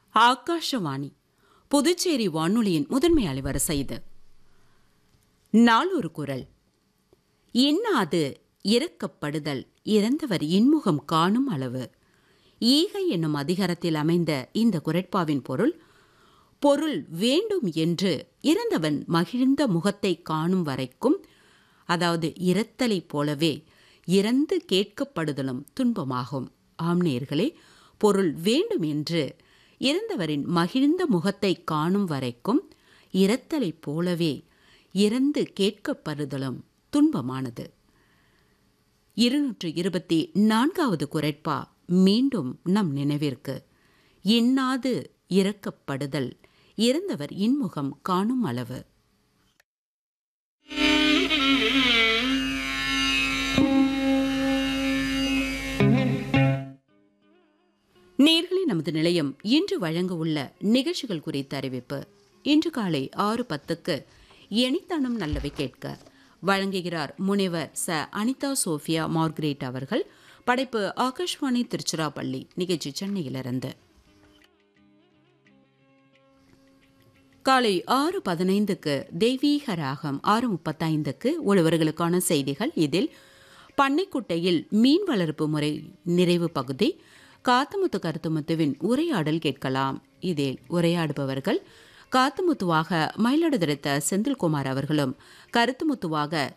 ஆகாஷவாணி புதுச்சேரி வானொலியின் முதன்மை அலைவரிசை இது நாளொரு குரல் இன்னாது இறக்கப்படுதல் இறந்தவர் இன்முகம் காணும் அளவு ஈகை என்னும் அதிகாரத்தில் அமைந்த இந்த குரட்பாவின் பொருள் பொருள் வேண்டும் என்று இறந்தவன் மகிழ்ந்த முகத்தை காணும் வரைக்கும் அதாவது இரத்தலைப் போலவே இறந்து கேட்கப்படுதலும் துன்பமாகும் ஆம்நேர்களே பொருள் வேண்டும் என்று இறந்தவரின் மகிழ்ந்த முகத்தை காணும் வரைக்கும் இரத்தலைப் போலவே இறந்து கேட்கப்படுதலும் துன்பமானது இருநூற்று இருபத்தி நான்காவது குரட்பா மீண்டும் நம் நினைவிற்கு இன்னாது இறக்கப்படுதல் இறந்தவர் இன்முகம் காணும் அளவு நேர்களே நமது நிலையம் இன்று வழங்க உள்ள நிகழ்ச்சிகள் குறித்த அறிவிப்பு இன்று காலை ஆறு பத்துக்கு எனித்தனம் நல்லவை கேட்க வழங்குகிறார் முனைவர் ச அனிதா சோஃபியா மார்க்ரேட் அவர்கள் படைப்பு ஆகாஷ்வாணி திருச்சிராப்பள்ளி நிகழ்ச்சி சென்னையிலிருந்து காலை ஆறு பதினைந்துக்கு தெய்வீக ராகம் ஆறு முப்பத்தைந்துக்கு உழவர்களுக்கான செய்திகள் இதில் பண்ணைக்குட்டையில் மீன் வளர்ப்பு முறை நிறைவு பகுதி காத்துமுத்து கருத்துமுத்துவின் உரையாடல் கேட்கலாம் இதில் உரையாடுபவர்கள் காத்துமுத்துவாக மயிலாடுதுறைத்த செந்தில்குமார் அவர்களும் கருத்துமுத்துவாக